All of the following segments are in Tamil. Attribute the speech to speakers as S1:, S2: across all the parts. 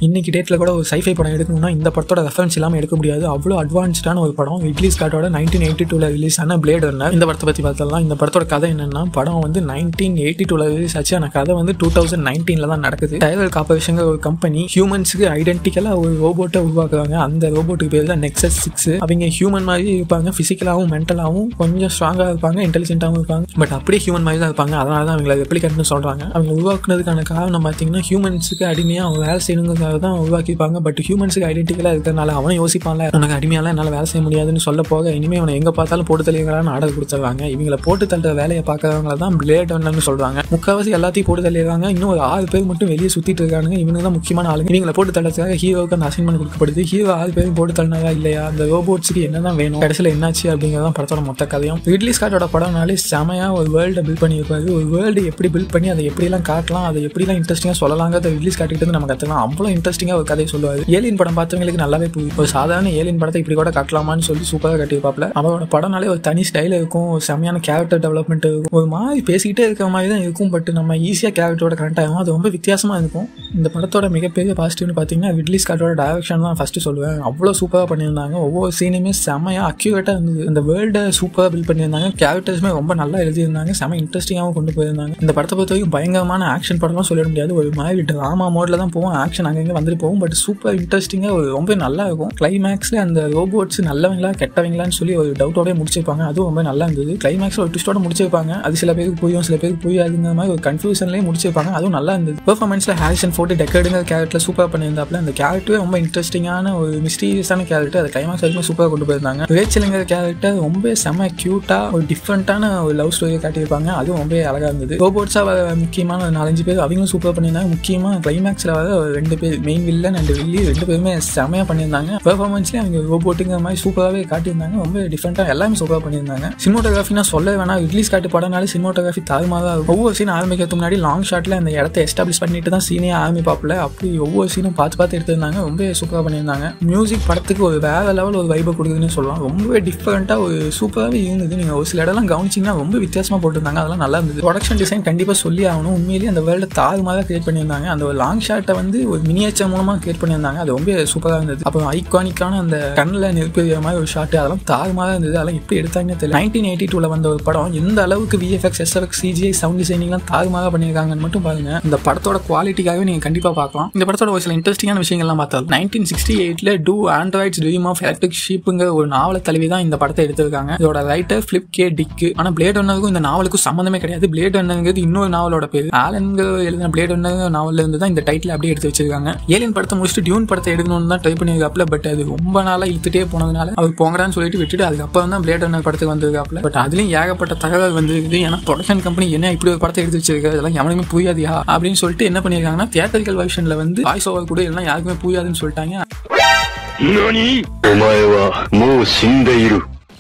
S1: இன்னைக்கு டேட்டில் கூட ஒரு சைஃபை படம் எடுக்கணும்னா இந்த படத்தோட ரெஃபரன்ஸ் இல்லாமல் எடுக்க முடியாது அவ்வளோ அட்வான்ஸ்டான ஒரு படம் இட்லி ஸ்காட்டோட நைன்டீன் எயிட்டி டூவில் ரிலீஸ் ஆன பிளேட் ரன்னர் இந்த படத்தை பற்றி பார்த்தலாம் இந்த படத்தோட கதை என்னன்னா படம் வந்து நைன்டீன் எயிட்டி டூவில் ரிலீஸ் ஆச்சு ஆனால் கதை வந்து டூ தௌசண்ட் நைன்டீனில் தான் நடக்குது டைலர் கார்பரேஷன் ஒரு கம்பெனி ஹியூமன்ஸுக்கு ஐடென்டிக்கலாக ஒரு ரோபோட்டை உருவாக்குறாங்க அந்த ரோபோட்டுக்கு பேர் தான் நெக்ஸஸ் சிக்ஸ் அவங்க ஹியூமன் மாதிரி இருப்பாங்க ஃபிசிக்கலாகவும் மென்டலாகவும் கொஞ்சம் ஸ்ட்ராங்காக இருப்பாங்க இன்டெலிஜென்ட்டாகவும் இருப்பாங்க பட் அப்படியே ஹியூமன் மாதிரி தான் இருப்பாங்க அதனால தான் அவங்களை ரெப்ளிகன்ட்னு சொல்கிறாங்க அவங்க உருவாக்குனதுக்கான காரணம் பார்த்தீங்கன்னா ஹியூமன்ஸுக்கு அடிமையாக அவங்க வேலை செய்யணுங்கிறதுக்காக தான் உருவாக்கியிருப்பாங்க பட் ஹியூமன்ஸுக்கு ஐடென்டிக்கலாக இருக்கிறனால அவனும் யோசிப்பான்ல உனக்கு அடிமையால என்னால் வேலை செய்ய முடியாதுன்னு சொல்ல போக இனிமேல் அவனை எங்கே பார்த்தாலும் போட்டு தள்ளிங்களான்னு ஆர்டர் கொடுத்துருவாங்க இவங்களை போட்டு தள்ளுற வேலையை பார்க்குறவங்கள தான் பிளேட் ஒன்னு சொல்கிறாங்க முக்கால்வாசி எல்லாத்தையும் போட்டு தள்ளிடுறாங்க இன்னும் ஒரு ஆறு பேர் மட்டும் வெளியே சுற்றிட்டு இருக்காங்க இவங்க தான் முக்கியமான ஆளுங்க இவங்களை போட்டு தள்ளதுக்காக ஹீரோவுக்கு அந்த அசைன்மெண்ட் கொடுக்கப்படுது ஹீரோ ஆறு பேரும் போட்டு தள்ளினதா இல்லையா அந்த ரோபோட்ஸுக்கு என்ன தான் வேணும் கடைசியில் என்னாச்சு அப்படிங்கிறதான் படத்தோட மொத்த கதையும் ரிட்லி ஸ்காட்டோட படம்னாலே செமையா ஒரு வேர்ல்டை பில்ட் பண்ணியிருப்பாரு ஒரு வேர்ல்டு எப்படி பில்ட் பண்ணி அதை எப்படிலாம் காட்டலாம் அதை எப்படிலாம் இன்ட்ரெஸ்டிங்காக சொல்லலாங்கிறத ரிட்லி ஸ்காட்டிட்டு இருந்து நம்ம கற்றுக்கலாம் அவ்வளோ இன்ட்ரெஸ்டிங்காக ஒரு கதையை சொல்லுவார் ஏலியன் படம் பார்த்தவங்களுக்கு நல்லாவே புரியும் ஒரு சாதாரண ஏலியன் படத்தை இப்படி கூட காட்டலாமான்னு சொல்லி சூப்பராக கட்டியிருப்பாப்ல அவரோட படம்னாலே ஒரு தனி ஸ்டைல் இருக்கும் ஒரு செமையான கேரக்டர் டெவலப்மெண்ட் இருக்கும் ஒரு மாதிரி பேசிக்கிட்டே இருக்கிற மாதிரி தான் இருக்கும் பட் நம்ம ஈஸியாக கேரக்டரோட கனெக்ட் ஆகும் அது ரொம்ப வித்தியாசமாக இருக்கும் இந்த படத்தோட மிகப்பெரிய பாசிட்டிவ்னு பார்த்தீங்கன்னா ரிட்லி ஸ்காட்டோட டைரக்ஷன் தான் ஃபஸ்ட்டு சொல்லுவேன் அவ்வளோ சூப்பராக பண்ணியிருந்தாங்க ஒவ்வொரு சீனுமே செமையாக அக்யூரேட்டாக இருந்தது இந்த வேர்ல்டை சூப்பராக பில்ட் பண்ணியிருந்தாங்க கேரக்டர்ஸுமே ரொம்ப நல்லா எழுதியிருந்தாங்க செம இன்ட்ரெஸ்டிங்காகவும் கொண்டு போயிருந்தாங்க இந்த படத்தை பொறுத்த வரைக்கும் பயங்கரமான ஆக்ஷன் படம்லாம் சொல்ல முடியாது ஒரு மாதிரி ட்ராமா மோடில் தான் போவோம் ஆக்ஷன் அங்கங்கே வந்துட்டு போகும் பட் சூப்பர் இன்ட்ரெஸ்டிங்காக ரொம்ப நல்லா இருக்கும் கிளைமேக்ஸில் அந்த ரோபோட்ஸ் நல்லவங்களா கெட்டவங்களான்னு சொல்லி ஒரு டவுட்டோடய முடிச்சிருப்பாங்க அதுவும் ரொம்ப நல்லா இருந்தது கிளைமேக்ஸில் ஒரு ட்விஸ்டோட முடிச்சிருப்பாங்க அது சில பேருக்கு புரியும் சில பேருக்கு புரியாதுங்கிற மாதிரி ஒரு கன்ஃபியூஷன்லேயே முடிச்சிருப்பாங்க அதுவும் நல்லா இருந்தது பெர்ஃபார்மன்ஸில் ஹேரிசன் ஃபோர்ட்டு டெக்கர்டுங்கிற கேரக்டர் சூப்பர் பண்ணியிருந்தாப்புல அந்த கேரக்டரே ரொம்ப இன்ட்ரெஸ்டிங்கான ஒரு மிஸ்டீரியஸான கேரக்டர் அது கிளைமேக்ஸ் வரைக்கும் சூப்பராக கொண்டு போயிருந்தாங்க ரேச்சலுங்கிற கேரக்டர் ரொம்ப செம க்யூட்டாக ஒரு டிஃப்ரெண்ட்டான ஒரு லவ் ஸ்டோரியை காட்டியிருப்பாங்க அதுவும் ரொம்ப அழகாக இருந்தது ரோபோட்ஸாக வர முக்கியமான ஒரு நாலஞ்சு பேர் அவங்களும் சூப்பர் பண்ணியிருந்தாங்க முக்கியமாக கிளைமேக்ஸில் வர ஒரு ரெண்டு பேர் மெயின் வில்லன் அண்ட் வில்லி ரெண்டு பேருமே செமையாக பண்ணியிருந்தாங்க பெர்ஃபார்மன்ஸ்லேயே அவங்க ரோபோட்டுங்கிற மாதிரி சூப்பராகவே காட்டியிருந்தாங்க ரொம்ப டிஃப்ரெண்ட்டாக எல்லாமே சூப்பராக பண்ணியிருந்தாங்க சினிமோட்டோகிராஃபினா சொல்ல வேணாம் ரிலீஸ் காட்டு படம்னாலே சினிமோட்டோகிராஃபி தாறுமாறாக இருக்கும் ஒவ்வொரு சீன் ஆரம்பிக்கிறதுக்கு முன்னாடி லாங் ஷாட்டில் அந்த இடத்த எஸ்டாப்ளிஷ் பண்ணிட்டு தான் சீனே ஆரம்பிப்பாப்புல அப்படி ஒவ்வொரு சீனும் பார்த்து பார்த்து எடுத்திருந்தாங்க ரொம்ப சூப்பராக பண்ணியிருந்தாங்க மியூசிக் படத்துக்கு ஒரு வேற லெவல் ஒரு வைபை கொடுக்குதுன்னு சொல்லலாம் ரொம்ப டிஃப்ரெண்ட்டாக ஒரு சூப்பராகவே இருந்தது நீங்கள் ஒரு சில இடம்லாம் கவனிச்சிங்கன்னா ரொம்ப வித்தியாசமாக போட்டிருந்தாங்க அதெல்லாம் நல்லா இருந்தது ப்ரொடக்ஷன் டிசைன் கண்டிப்பாக சொல்லி ஆகணும் உண்மையிலேயே அந்த வேர்ல்டை தாறுமாறாக கிரியேட் பண்ணியிருந்தாங்க அந்த ஒரு லாங் ஷாட்டை வந்து ஒரு மினியேச்சர் மூலமாக கிரியேட் பண்ணியிருந்தாங்க அது ரொம்ப சூப்பராக இருந்தது அப்புறம் ஐகானிக்கான அந்த கண்ணில் நெருப்பிய மாதிரி ஒரு ஷாட் அதெல்லாம் தாறுமாறாக இருந்தது அதெல்லாம் எப்படி எடுத்தாங்கன்னு தெரியல நைன்டீன் எயிட்டி டூவில் வந்த ஒரு படம் எந்த அளவுக்கு விஎஃப்எக்ஸ் எஸ்எஃப்எக்ஸ் சிஜிஐ சவுண்ட் டிசைனிங்லாம் தாறுமாறாக பண்ணியிருக்காங்கன்னு மட்டும் பாருங்க இந்த படத்தோட குவாலிட்டிக்காகவே நீங்கள் கண்டிப்பாக பார்க்கலாம் இந்த படத்தோட ஒரு சில இன்ட்ரெஸ்டிங்கான விஷயங்கள்லாம் பார்த்தாலும் நைன்டீன் சிக்ஸ்டி எயிட்டில் do androids dream of electric ஷீப்புங்கிற ஒரு நாவலை தழுவி தான் இந்த படத்தை எடுத்திருக்காங்க இதோட ரைட்டர் ஃபிளிப் கே டிக்கு ஆனால் பிளேட் ஒன்னருக்கும் இந்த நாவலுக்கும் சம்மந்தமே கிடையாது பிளேட் ஒன்னருங்கிறது இன்னொரு நாவலோட பேர் ஆலன்க எழுதின பிளேட் ஒன்னர் நாவலில் இருந்து தான் இந்த டைட்டில் அப்படியே எடுத்து வச்சிருக்காங்க ஏலியன் படத்தை முடிச்சுட்டு டியூன் படத்தை எடுக்கணும்னு தான் ட்ரை பண்ணியிருக்காப்ல பட் அது ரொம்ப நாளாக இழுத்துட்டே போனதுனால அவர் போங்கடான்னு சொல்லிட்டு விட்டுட்டு அதுக்கப்புறம் தான் பிளேட் ஒன்னர் படத்துக்கு வந்திருக்காப்ல பட் அதுலயும் ஏகப்பட்ட தகவல் வந்துருக்குது ஏன்னா ப்ரொடக்ஷன் கம்பெனி என்ன இப்படி ஒரு படத்தை எடுத்து வச்சிருக்காரு அதெல்லாம் எவனுமே புரியாதியா அப்படின்னு சொல்லிட்டு என்ன பண்ணியிருக்காங்கன்னா தியேட்டரிக்கல் வெர்ஷனில் வந்து வாய்ஸ் ஓவர் கூட இல்லைன்னா யாருக்குமே புரியாதுன்னு சொல்லிட்டாங்க
S2: 何お前はもう死んでいる。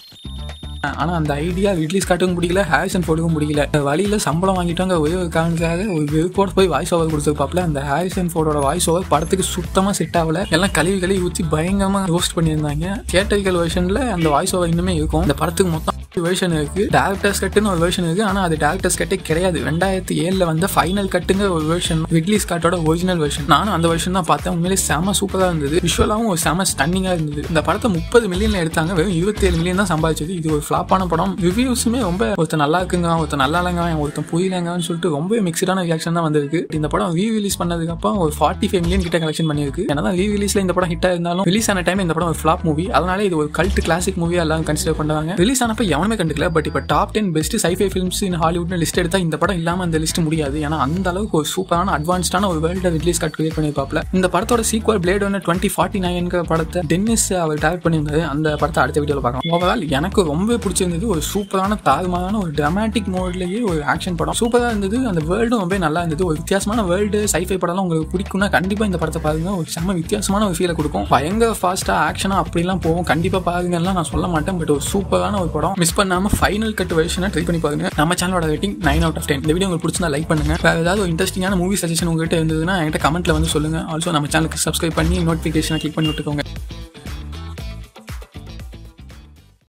S1: ஆனா அந்த ஐடியா ரிலீஸ் காட்டுக்கும் பிடிக்கல ஹாரிசன் ஃபோர்டுக்கும் பிடிக்கல வழியில சம்பளம் வாங்கிட்டாங்க ஒரே ஒரு காரணத்துக்காக ஒரு வெறுப்போட போய் வாய்ஸ் ஓவர் கொடுத்துருப்பாப்ல அந்த ஹாரிசன் ஃபோர்டோட வாய்ஸ் ஓவர் படத்துக்கு சுத்தமா செட் ஆகல எல்லாம் கழுவி கழுவி ஊற்றி பயங்கரமா ரோஸ்ட் பண்ணியிருந்தாங்க தியேட்டரிக்கல் வெர்ஷன்ல அந்த வாய்ஸ் ஓவர் இன்னுமே இருக்கும் இந்த படத்துக்கு மொத்தம் வெர்ஷன் இருக்கு டேரக்டர்ஸ் கட்டுன்னு ஒரு வெர்ஷன் இருக்கு ஆனா அது டேரக்டர்ஸ் கட்டே கிடையாது ரெண்டாயிரத்தி ஏழுல வந்த ஃபைனல் கட்டுங்க ஒரு வெர்ஷன் ரிட்லீஸ் காட்டோட ஒரிஜினல் வெர்ஷன் நானும் அந்த வெர்ஷன் தான் பார்த்தேன் உண்மையிலே செம சூப்பரா இருந்தது விஷுவலாவும் ஒரு செம ஸ்டன்னிங்கா இருந்தது இந்த படத்தை முப்பது மில்லியன்ல எடுத்தாங்க வெறும் இருபத்தேழு மில்லியன் தான் சம்பாதிச்சது இது ஒரு ஃபிளாப்பான படம் ரிவ்யூஸுமே ரொம்ப ஒருத்தர் நல்லா இருக்குங்க ஒருத்தர் நல்லா இல்லைங்க ஒருத்தர் புரியலங்கன்னு சொல்லிட்டு ரொம்ப மிக்சடான ரியாக்ஷன் தான் வந்திருக்கு இந்த படம் ரீ ரிலீஸ் பண்ணதுக்கு அப்புறம் ஒரு ஃபார்ட்டி ஃபைவ் மில்லியன் கிட்ட கலெக்ஷன் பண்ணியிருக்கு என்னதான் ரீ ரிலீஸ்ல இந்த படம் ஹிட் இருந்தாலும் ரிலீஸ் ஆன டைம் இந்த படம் ஒரு ஃபிளாப் மூவி அதனால இது ஒரு கல்ட் கிளாசிக் மூவியா எல்லாம் கன்சிடர் பண்ணுவாங்க ரிலீஸ் ஆனப்ப எவனுமே கண்டுக்கல பட் இப்போ top ten best scifi films in ஹாலிவுட்னு லிஸ்ட் எடுத்தா இந்த படம் இல்லாம அந்த லிஸ்ட் முடியாது ஏன்னா அந்த அளவுக்கு ஒரு சூப்பரான அட்வான்ஸ்டான ஒரு வேர்ல்டு ரிலீஸ் கார்டு கிரியேட் பண்ணியிருப்பாப்ல இந்த படத்தோட சீக்வல் பிளேட் ஒன்று டுவெண்ட்டி ஃபார்ட்டி நைன்கிற படத்தை டென்னிஸ் அவர் டேரக்ட் பண்ணியிருந்தாரு அந்த படத்தை அடுத்த வீடியோவில் பார்க்கலாம் ஓவரால் எனக்கு ரொம்ப பிடிச்சிருந்தது ஒரு சூப்பரான தாறுமாறான ஒரு டிராமாட்டிக் மோட்லேயே ஒரு ஆக்ஷன் படம் சூப்பராக இருந்தது அந்த வேர்ல்டும் ரொம்ப நல்லா இருந்தது ஒரு வித்தியாசமான வேர்ல்டு சைஃபை படம்லாம் உங்களுக்கு பிடிக்கும்னா கண்டிப்பாக இந்த படத்தை பாருங்க ஒரு செம்ம வித்தியாசமான ஒரு ஃபீலை கொடுக்கும் பயங்கர ஃபாஸ்ட்டாக ஆக்ஷனாக அப்படிலாம் போகும் கண்டிப்பாக பாருங்கலாம் நான் சொல்ல மாட்டேன் பட் ஒரு சூப்பரான ஒரு படம் மிஸ் பண்ணாமல் ஃபைனல் கட் வெர்ஷனை ட்ரை பண்ணி பாருங்க நம்ம சேனலோட rating nine out of ten இந்த வீடியோ உங்களுக்கு பிடிச்சிருந்தா லைக் பண்ணுங்க வேறு ஏதாவது ஒரு இன்ட்ரெஸ்டிங்கான மூவி சஜஷன் உங்ககிட்ட இருந்ததுன்னா என்கிட்ட கமெண்ட்ல வந்து சொல்லுங்க ஆல்சோ நம்ம சேனலுக்கு சப்ஸ்கிரைப் பண்ணி நோட்டிஃபிகேஷனை கிளிக் பண்ணி விட்டுக்கோங்க